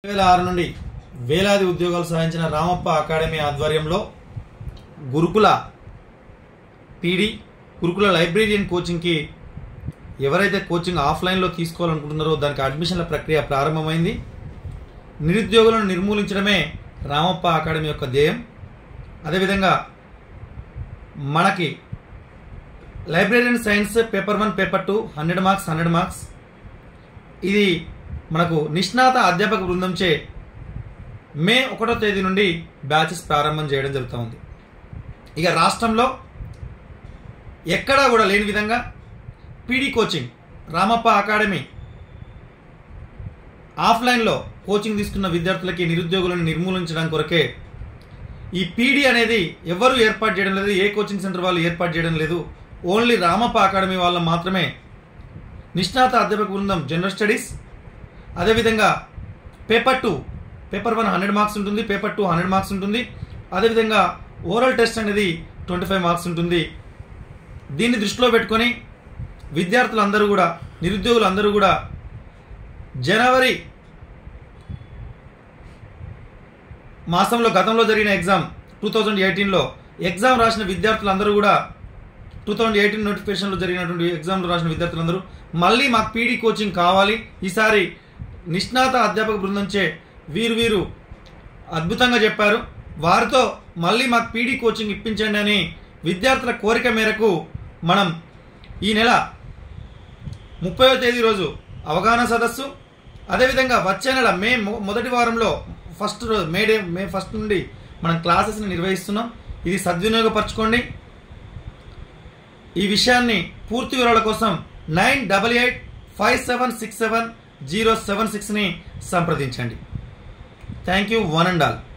వేల ఆరు నుండి వేలాది ఉద్యోగాలు సాధించిన రామప్ప అకాడమీ ఆధ్వర్యంలో గురుకుల పీడి గురుకుల లైబ్రేరియన్ కోచింగ్కి ఎవరైతే కోచింగ్ ఆఫ్లైన్లో తీసుకోవాలనుకుంటున్నారో దానికి అడ్మిషన్ల ప్రక్రియ ప్రారంభమైంది నిరుద్యోగులను నిర్మూలించడమే రామప్ప అకాడమీ యొక్క ధ్యేయం అదేవిధంగా మనకి librarian science paper one paper two hundred marks hundred marks ఇది మనకు నిష్ణాత అధ్యాపక బృందంచే మే ఒకటో తేదీ నుండి బ్యాచెస్ ప్రారంభం చేయడం జరుగుతూ ఉంది ఇక రాష్ట్రంలో ఎక్కడా కూడా లేని విధంగా పీడీ కోచింగ్ రామప్ప అకాడమీ ఆఫ్లైన్లో కోచింగ్ తీసుకున్న విద్యార్థులకి నిరుద్యోగులను నిర్మూలించడం కొరకే ఈ పీడీ అనేది ఎవరు ఏర్పాటు చేయడం లేదు ఏ కోచింగ్ సెంటర్ వాళ్ళు ఏర్పాటు చేయడం లేదు ఓన్లీ రామప్ప అకాడమీ వాళ్ళ మాత్రమే నిష్ణాత అధ్యాపక బృందం జనరల్ స్టడీస్ అదేవిధంగా paper two paper one hundred marks ఉంటుంది పేపర్ టూ హండ్రెడ్ మార్క్స్ ఉంటుంది అదేవిధంగా ఓరల్ టెస్ట్ అనేది ట్వంటీ ఫైవ్ మార్క్స్ ఉంటుంది దీన్ని దృష్టిలో పెట్టుకొని విద్యార్థులందరూ కూడా నిరుద్యోగులందరూ కూడా జనవరి మాసంలో గతంలో జరిగిన ఎగ్జామ్ టూ థౌజండ్ ఎయిటీన్లో ఎగ్జామ్ రాసిన విద్యార్థులందరూ కూడా టూ థౌజండ్ ఎయిటీన్ నోటిఫికేషన్లో జరిగినటువంటి ఎగ్జామ్లో రాసిన విద్యార్థులందరూ మళ్ళీ మాకు పీడీ కోచింగ్ కావాలి ఈసారి నిష్ణాత అధ్యాపక బృందంచే వీరు వీరు అద్భుతంగా చెప్పారు వారితో మళ్ళీ మాకు పీడీ కోచింగ్ ఇప్పించండి అని విద్యార్థుల కోరిక మేరకు మనం ఈ నెల ముప్పైవ తేదీ రోజు అవగాహన సదస్సు అదేవిధంగా వచ్చే నెల మే మొ- మొదటి వారంలో ఫస్ట్ రోజు మే డే మే ఫస్ట్ నుండి మనం క్లాసెస్ని నిర్వహిస్తున్నాం ఇది సద్వినియోగపరచుకోండి ఈ విషయాన్ని పూర్తి వివరాల కోసం nine double eight five seven six seven zero seven సిక్స్ని సంప్రదించండి thank you one and all